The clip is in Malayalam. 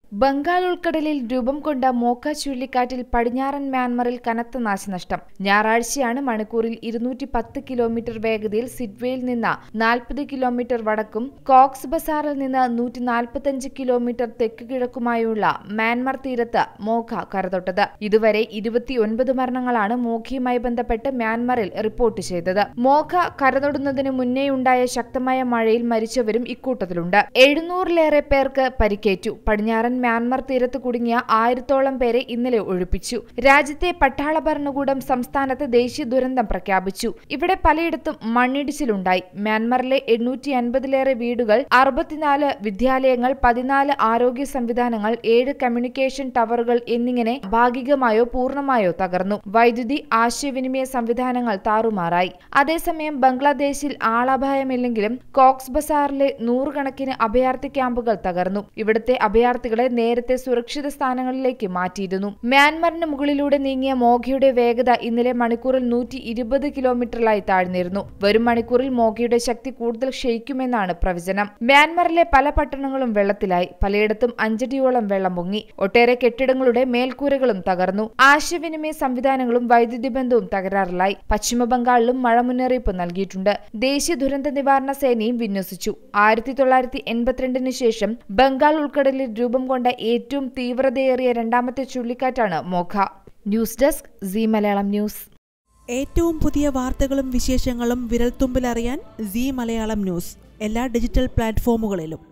ബംഗാൾ ഉൾക്കടലിൽ രൂപം കൊണ്ട മോക്ക ചുഴലിക്കാറ്റിൽ പടിഞ്ഞാറൻ മ്യാൻമറിൽ കനത്ത നാശനഷ്ടം ഞായറാഴ്ചയാണ് മണിക്കൂറിൽ ഇരുന്നൂറ്റി പത്ത് കിലോമീറ്റർ വേഗതയിൽ സിഡ്വേയിൽ നിന്ന് നാൽപ്പത് കിലോമീറ്റർ വടക്കും കോക്സ് ബസാറിൽ നിന്ന് നൂറ്റി നാൽപ്പത്തഞ്ച് കിലോമീറ്റർ തെക്ക് കിഴക്കുമായുള്ള മ്യാൻമർ തീരത്ത് മോഖ കരതൊട്ടത് ഇതുവരെ ഇരുപത്തിയൊൻപത് മരണങ്ങളാണ് മോഖയുമായി ബന്ധപ്പെട്ട് മ്യാൻമറിൽ റിപ്പോർട്ട് ചെയ്തത് മോഖ കരതൊടുന്നതിന് മുന്നേയുണ്ടായ ശക്തമായ മഴയിൽ മരിച്ചവരും ഇക്കൂട്ടത്തിലുണ്ട് എഴുന്നൂറിലേറെ പേർക്ക് പരിക്കേറ്റു പടിഞ്ഞാറൻ മ്യാൻമർ തീരത്ത് കുടുങ്ങിയ ആയിരത്തോളം പേരെ ഇന്നലെ ഒഴിപ്പിച്ചു രാജ്യത്തെ പട്ടാള ഭരണകൂടം സംസ്ഥാനത്ത് ദേശീയ ദുരന്തം പ്രഖ്യാപിച്ചു ഇവിടെ പലയിടത്തും മണ്ണിടിച്ചിലുണ്ടായി മ്യാൻമറിലെ എണ്ണൂറ്റി അൻപതിലേറെ വീടുകൾ അറുപത്തിനാല് വിദ്യാലയങ്ങൾ പതിനാല് ആരോഗ്യ സംവിധാനങ്ങൾ ഏഴ് കമ്മ്യൂണിക്കേഷൻ ടവറുകൾ എന്നിങ്ങനെ ഭാഗികമായോ പൂർണ്ണമായോ തകർന്നു വൈദ്യുതി ആശയവിനിമയ സംവിധാനങ്ങൾ താറുമാറായി അതേസമയം ബംഗ്ലാദേശിൽ ആളപായമില്ലെങ്കിലും കോക്സ് ബസാറിലെ നൂറുകണക്കിന് അഭയാർത്ഥി ക്യാമ്പുകൾ തകർന്നു ഇവിടുത്തെ അഭയാർത്ഥികളെ നേരത്തെ സുരക്ഷിത സ്ഥാനങ്ങളിലേക്ക് മാറ്റിയിരുന്നു മ്യാൻമറിന് മുകളിലൂടെ നീങ്ങിയ മോഖയുടെ വേഗത ഇന്നലെ മണിക്കൂറിൽ നൂറ്റി ഇരുപത് കിലോമീറ്ററിലായി താഴ്ന്നിരുന്നു വരും മണിക്കൂറിൽ മോഖയുടെ ശക്തി കൂടുതൽ ക്ഷയിക്കുമെന്നാണ് പ്രവചനം മ്യാൻമറിലെ പല പട്ടണങ്ങളും വെള്ളത്തിലായി പലയിടത്തും അഞ്ചടിയോളം വെള്ളം പൊങ്ങി ഒട്ടേറെ കെട്ടിടങ്ങളുടെ മേൽക്കൂരകളും തകർന്നു ആശയവിനിമയ സംവിധാനങ്ങളും വൈദ്യുതി ബന്ധവും തകരാറിലായി പശ്ചിമ ബംഗാളിലും മഴ മുന്നറിയിപ്പ് നൽകിയിട്ടുണ്ട് ദേശീയ ദുരന്ത നിവാരണ സേനയും വിന്യസിച്ചു ആയിരത്തി തൊള്ളായിരത്തി എൺപത്തിരണ്ടിന് ശേഷം ബംഗാൾ ഉൾക്കടലിൽ രൂപം കൊണ്ട ഏറ്റവും തീവ്രതയേറിയ രണ്ടാമത്തെ ചുഴലിക്കാറ്റാണ് Mocha news desk Zee Malayalam news ഏറ്റവും പുതിയ വാർത്തകളും വിശേഷങ്ങളും വിരൽത്തുമ്പിലറിയാൻ സി മലയാളം ന്യൂസ് എല്ലാ ഡിജിറ്റൽ പ്ലാറ്റ്ഫോമുകളിലും